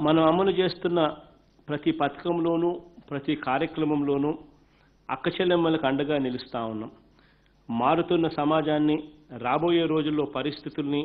మనం అమలు చేస్తున్న ప్రతి పథకంలోనూ ప్రతి కార్యక్రమంలోనూ అక్క చెల్లెమ్మలకు అండగా నిలుస్తూ ఉన్నాం మారుతున్న సమాజాన్ని రాబోయే రోజుల్లో పరిస్థితుల్ని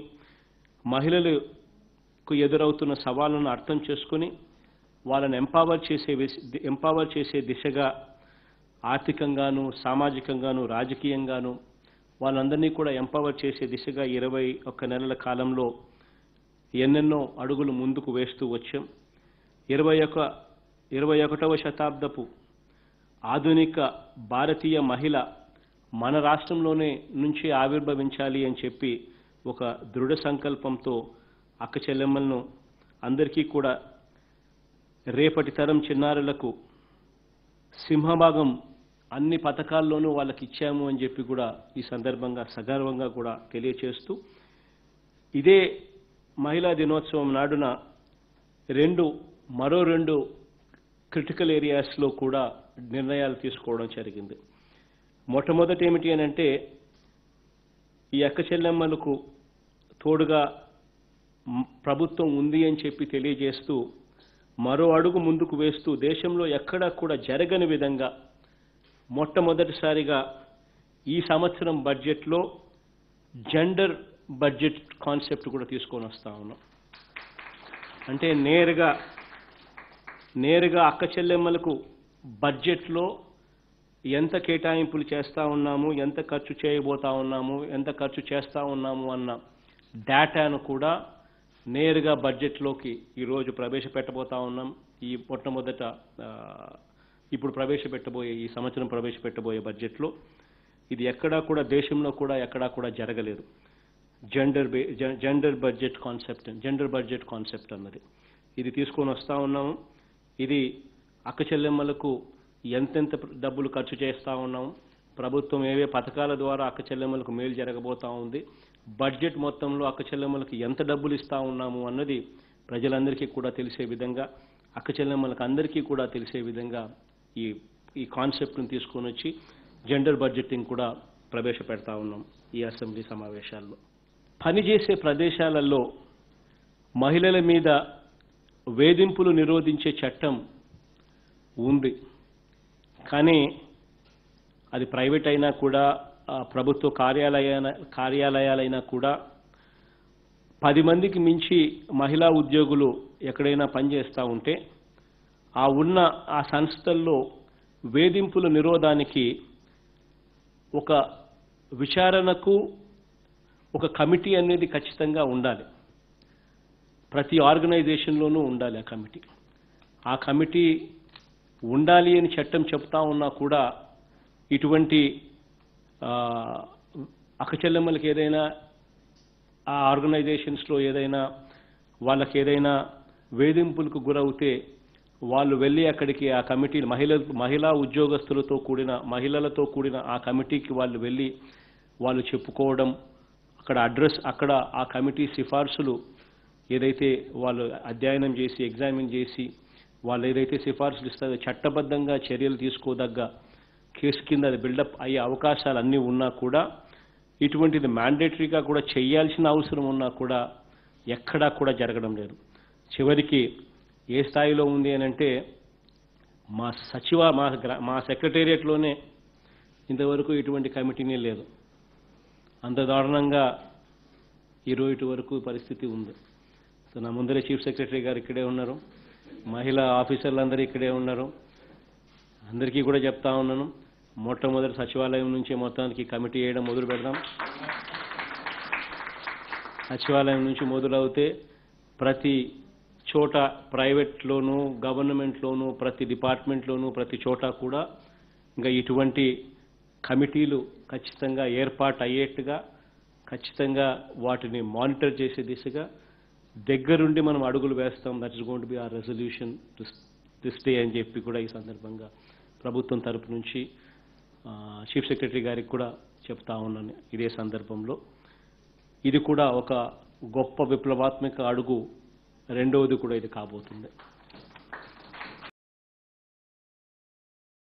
మహిళలకు ఎదురవుతున్న సవాళ్ళను అర్థం చేసుకుని వాళ్ళని ఎంపవర్ చేసే ఎంపవర్ చేసే దిశగా ఆర్థికంగాను సామాజికంగాను రాజకీయంగాను వాళ్ళందరినీ కూడా ఎంపవర్ చేసే దిశగా ఇరవై ఒక్క నెలల కాలంలో ఎన్నెన్నో అడుగులు ముందుకు వేస్తూ వచ్చాం ఇరవై ఒక ఇరవై ఒకటవ శతాబ్దపు ఆధునిక భారతీయ మహిళ మన రాష్ట్రంలోనే నుంచి ఆవిర్భవించాలి అని చెప్పి ఒక దృఢ సంకల్పంతో అక్క చెల్లెమ్మలను అందరికీ కూడా రేపటి తరం చిన్నారులకు సింహభాగం అన్ని పథకాల్లోనూ వాళ్ళకి ఇచ్చాము అని చెప్పి కూడా ఈ సందర్భంగా సగర్వంగా కూడా తెలియచేస్తూ ఇదే మహిళా దినోత్సవం నాడున రెండు మరో రెండు క్రిటికల్ ఏరియాస్లో కూడా నిర్ణయాలు తీసుకోవడం జరిగింది మొట్టమొదటి ఏమిటి అని అంటే ఈ అక్క చెల్లెమ్మలకు తోడుగా మ్, ప్రభుత్వం ఉంది అని చెప్పి తెలియజేస్తూ మరో అడుగు ముందుకు వేస్తూ దేశంలో ఎక్కడా కూడా జరగని విధంగా మొట్టమొదటిసారిగా ఈ సంవత్సరం బడ్జెట్లో జెండర్ బడ్జెట్ కాన్సెప్ట్ కూడా తీసుకొని వస్తా ఉన్నాం అంటే నేరుగా నేరుగా అక్క చెల్లెమ్మలకు బడ్జెట్లో ఎంత కేటాయింపులు చేస్తూ ఉన్నాము ఎంత ఖర్చు చేయబోతా ఉన్నాము ఎంత ఖర్చు చేస్తూ ఉన్నాము అన్న డేటాను కూడా నేరుగా బడ్జెట్లోకి ఈరోజు ప్రవేశపెట్టబోతా ఉన్నాం ఈ మొట్టమొదట ఆ, ఇప్పుడు ప్రవేశపెట్టబోయే ఈ సంవత్సరం ప్రవేశపెట్టబోయే బడ్జెట్లో ఇది ఎక్కడా కూడా దేశంలో కూడా ఎక్కడా కూడా జరగలేదు జెండర్ బే gender budget concept gender budget concept అన్నది ఇది తీసుకొని వస్తా ఉన్నాము ఇది అక్క చెల్లెమ్మలకు ఎంతెంత డబ్బులు ఖర్చు చేస్తా ఉన్నాము ప్రభుత్వం ఏవే పథకాల ద్వారా అక్క చెల్లెమ్మలకు మేలు జరగబోతా ఉంది బడ్జెట్ మొత్తంలో అక్క చెల్లెమ్మలకు ఎంత డబ్బులు ఇస్తా ఉన్నాము అన్నది ప్రజలందరికీ కూడా తెలిసే విధంగా అక్క చెల్లెమ్మలకు అందరికీ కూడా తెలిసే విధంగా ఈ ఈ కాన్సెప్ట్ని తీసుకొని వచ్చి జెండర్ బడ్జెటింగ్ కూడా ప్రవేశపెడతా ఉన్నాం ఈ అసెంబ్లీ సమావేశాల్లో పనిచేసే ప్రదేశాలలో మహిళల మీద వేధింపులు నిరోధించే చట్టం ఉంది కానీ అది ప్రైవేట్ అయినా కూడా ఆ, ప్రభుత్వ కార్యాలయాల కార్యాలయాలైనా కూడా పది మందికి మించి మహిళా ఉద్యోగులు ఎక్కడైనా పనిచేస్తూ ఉంటే ఆ ఉన్న ఆ సంస్థల్లో వేధింపుల నిరోధానికి ఒక విచారణకు ఒక కమిటీ అనేది ఖచ్చితంగా ఉండాలి ప్రతి ఆర్గనైజేషన్లోనూ ఉండాలి ఆ కమిటీ ఆ కమిటీ ఉండాలి అని చట్టం చెప్తా ఉన్నా కూడా ఇటువంటి ఆ, అక్కచెల్లెమ్మలకి ఏదైనా ఆ ఆర్గనైజేషన్స్లో ఏదైనా వాళ్ళకి ఏదైనా వేధింపులకు గురవుతే వాళ్ళు వెళ్ళి అక్కడికి ఆ కమిటీ మహిళ మహిళా ఉద్యోగస్తులతో కూడిన మహిళలతో కూడిన ఆ కమిటీకి వాళ్ళు వెళ్ళి వాళ్ళు చెప్పుకోవడం అక్కడ అడ్రస్ అక్కడ ఆ కమిటీ సిఫార్సులు ఏదైతే వాళ్ళు అధ్యయనం చేసి ఎగ్జామిన్ చేసి వాళ్ళు ఏదైతే సిఫార్సులు ఇస్తారో చట్టబద్ధంగా చర్యలు తీసుకోదగ్గ కేసు కింద అది బిల్డప్ అయ్యే అవకాశాలు అన్నీ ఉన్నా కూడా ఇటువంటిది మ్యాండేటరీగా కూడా చేయాల్సిన అవసరం ఉన్నా కూడా ఎక్కడా కూడా జరగడం లేదు చివరికి ఏ స్థాయిలో ఉంది అని అంటే మా సచివ మా గ్రా మా సెక్రటేరియట్లోనే ఇంతవరకు ఇటువంటి కమిటీనే లేదు అంత దారుణంగా ఈ రోజు వరకు పరిస్థితి ఉంది సో నా ముందరే చీఫ్ సెక్రటరీ గారు ఇక్కడే ఉన్నారు మహిళా ఆఫీసర్లు ఇక్కడే ఉన్నారు అందరికీ కూడా చెప్తా ఉన్నాను మొట్టమొదటి సచివాలయం నుంచి మొత్తానికి కమిటీ వేయడం మొదలు పెడదాం సచివాలయం నుంచి మొదలవుతే ప్రతి చోట ప్రైవేట్లోను గవర్నమెంట్లోను ప్రతి డిపార్ట్మెంట్లోను ప్రతి చోట కూడా ఇంకా ఇటువంటి కమిటీలు ఖచ్చితంగా ఏర్పాటు అయ్యేట్టుగా ఖచ్చితంగా వాటిని మానిటర్ చేసే దిశగా దగ్గరుండి మనం అడుగులు వేస్తాం that is going to be our resolution this day అని చెప్పి కూడా ఈ సందర్భంగా ప్రభుత్వం తరపు నుంచి ఆ, చీఫ్ సెక్రటరీ గారికి కూడా చెప్తా ఉన్నాను ఇదే సందర్భంలో ఇది కూడా ఒక గొప్ప విప్లవాత్మక అడుగు రెండవది కూడా ఇది కాబోతుంది